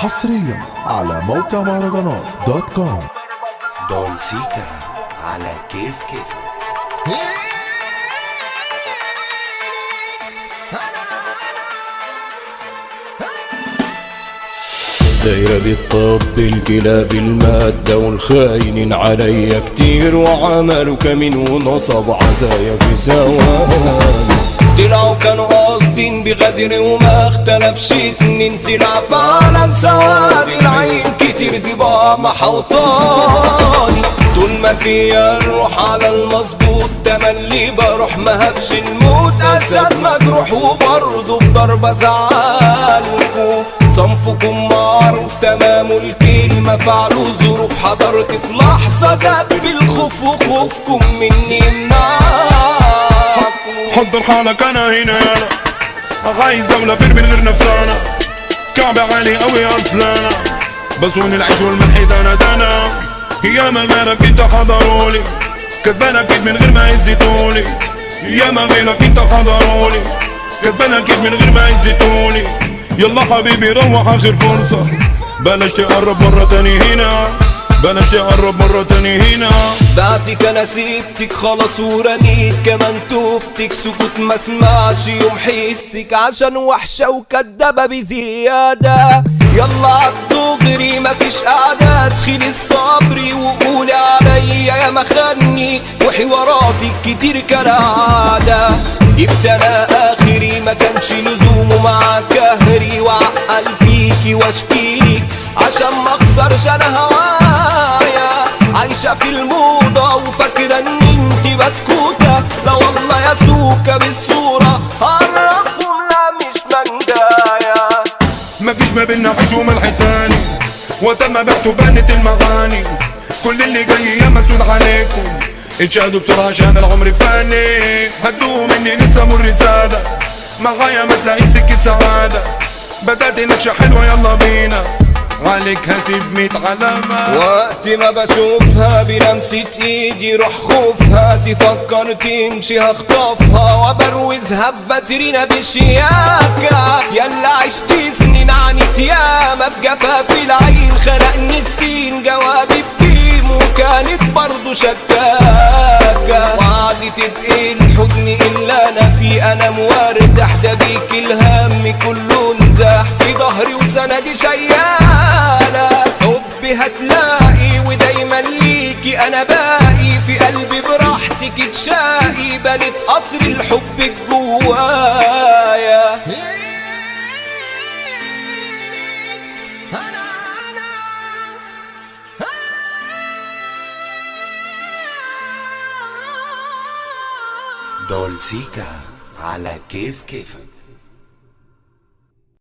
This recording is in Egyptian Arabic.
حصريا على موقع مهرجانات دوت كوم دولسيكا على كيف كيف دايرة بالطب الكلاب المادة والخاينين عليا كتير وعملوا كمين ونصب عزايا في ثواني طلعوا كانوا قاصدين بغدر وما اختلفش اتنين طلع فعلا سواد العين كتير دي بقى محوطاني طول ما فيا الروح على المظبوط تملي بروح ما هبش الموت اسد مجروح وبرضه بضربة زعلكوا صنفكم معروف تمام الكلمة فعلوا ظروف حضرت في لحظة جاب الخوف وخوفكم مني منعكوا حضر حالك انا هنا انا عايز دولة فير من غير نفسانا كعب عالي قوي اصلانا بصون العيش والملح دانا دانا يا ما غيرك انت حضرولي كسبان اكيد من غير ما يزيتولي يا ما غيرك انت حضرولي كسبان اكيد من غير ما يزيتولي يلا حبيبي روح اخر فرصة بلاش تقرب مرة تاني هنا بلاش تقرب مرة تاني هنا بعتك انا سيبتك خلاص ورميت كمان توبتك سكوت ما اسمعش يوم حسك عشان وحشة وكدابة بزيادة يلا عالدغري مفيش قعدة ادخلي الصبري وقولي عليا يا مخني وحواراتك كتير كالعادة جبت انا اخري ما كانش لزومه مع كهري وعقل فيكي واشكيك عشان ما اخسرش انا هوايا عايشة في الموضة وفاكرة ان انتي بسكوتة لا والله يا سوكة بالصورة عرفهم لا مش منجايا مفيش ما بينا عيش وملح تاني وقت ما بعتوا بانت المغاني كل اللي جاي يا مسؤول عليكم اتشهدوا بسرعة عشان العمر فاني هدوه مني لسه مر سادة معايا ما تلاقي سكة سعادة بدأت نكشة حلوة يلا بينا عليك هسيب ميت علامة وقت ما بشوفها بلمسة ايدي روح خوفها تفكر تمشي هخطفها وبروزها بباترينا بشياكة يلا عشت سنين عنت ياما بجفاف العين خلقني السين جوابي بكيم وكانت برضو شكاكة وقعدت تبقي الحضن اللي انا فيه انا موارد ده بيك الهم كله نزاح في ظهري وسندي شيالة حبي هتلاقي ودايما ليكي انا باقي في قلبي براحتك تشاقي بنت قصر الحب جوايا دولسيكا على كيف كيفك